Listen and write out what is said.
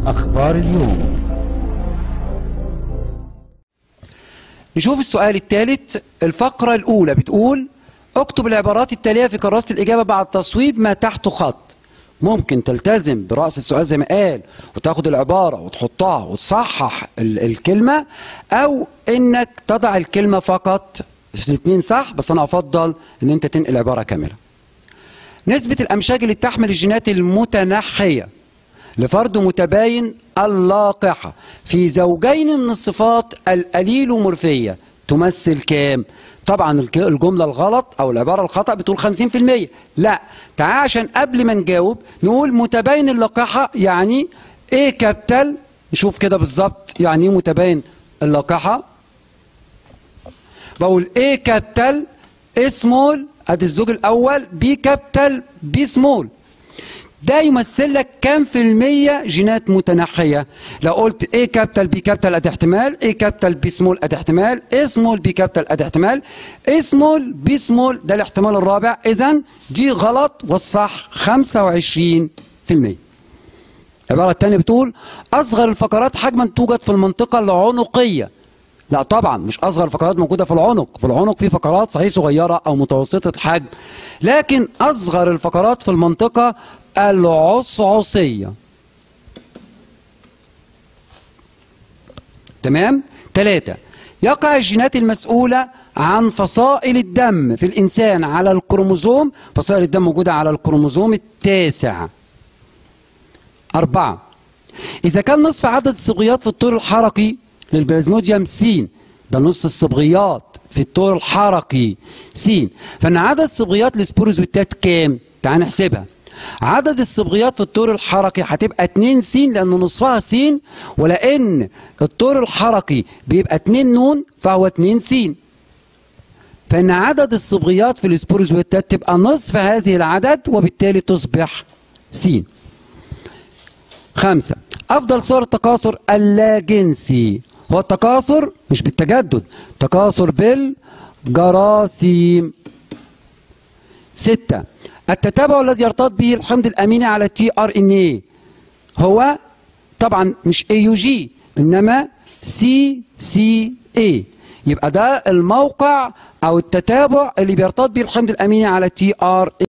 أخبار اليوم نشوف السؤال الثالث الفقرة الأولى بتقول اكتب العبارات التالية في كراسة الإجابة بعد تصويب ما تحته خط ممكن تلتزم برأس السؤال زي ما قال وتاخد العبارة وتحطها وتصحح ال- الكلمة أو إنك تضع الكلمة فقط الاثنين صح بس أنا أفضل إن أنت تنقل عبارة كاملة نسبة الأمشاج اللي تحمل الجينات المتنحية لفرد متباين اللاقحة في زوجين من الصفات الأليلومورفية تمثل كام؟ طبعا الك- الجملة الغلط أو العبارة الخطأ بتقول 50% لا تعال عشان قبل ما نجاوب نقول متباين اللاقحة يعني ايه كابيتال نشوف كده بالظبط يعني ايه متباين اللاقحة بقول ايه كابيتال ايه سمول ادي الزوج الاول بي كابيتال بي سمول ده يمثل لك كام في المية جينات متنحية لو قلت ايه كابيتال بي كابيتال ادي احتمال ايه كابيتال بي سمول ادي احتمال ايه سمول بي كابيتال ادي احتمال ايه سمول بي سمول ده الاحتمال الرابع اذا دي غلط والصح 25% العبارة الثانية بتقول أصغر الفقرات حجما توجد في المنطقة العنقية لا طبعا مش أصغر الفقرات موجودة في العنق في العنق في فقرات صحيح صغيرة أو متوسطة الحجم لكن أصغر الفقرات في المنطقة العصعصية تمام ثلاثة يقع الجينات المسؤولة عن فصائل الدم في الإنسان على الكروموزوم فصائل الدم موجودة على الكروموزوم التاسع أربعة إذا كان نصف عدد الصبغيات في الطور الحركي للبلازموديوم س ده نص الصبغيات في الطور الحركي س فإن عدد صبغيات السبوروزويتات كام؟ تعال نحسبها عدد الصبغيات في الطور الحركي هتبقى 2 س لأن نصفها س ولأن الطور الحركي بيبقى 2 نون فهو 2 س فإن عدد الصبغيات في السبوروزويتات تبقى نصف هذه العدد وبالتالي تصبح س خمسة أفضل صور التكاثر اللاجنسي هو التكاثر مش بالتجدد تكاثر بالجراثيم ستة التتابع الذي يرتبط به الحمض الأميني على تي ار ان اي هو طبعا مش اي يو جي انما سي سي اي يبقى ده الموقع او التتابع اللي بيرتبط به الحمض الاميني على تي ار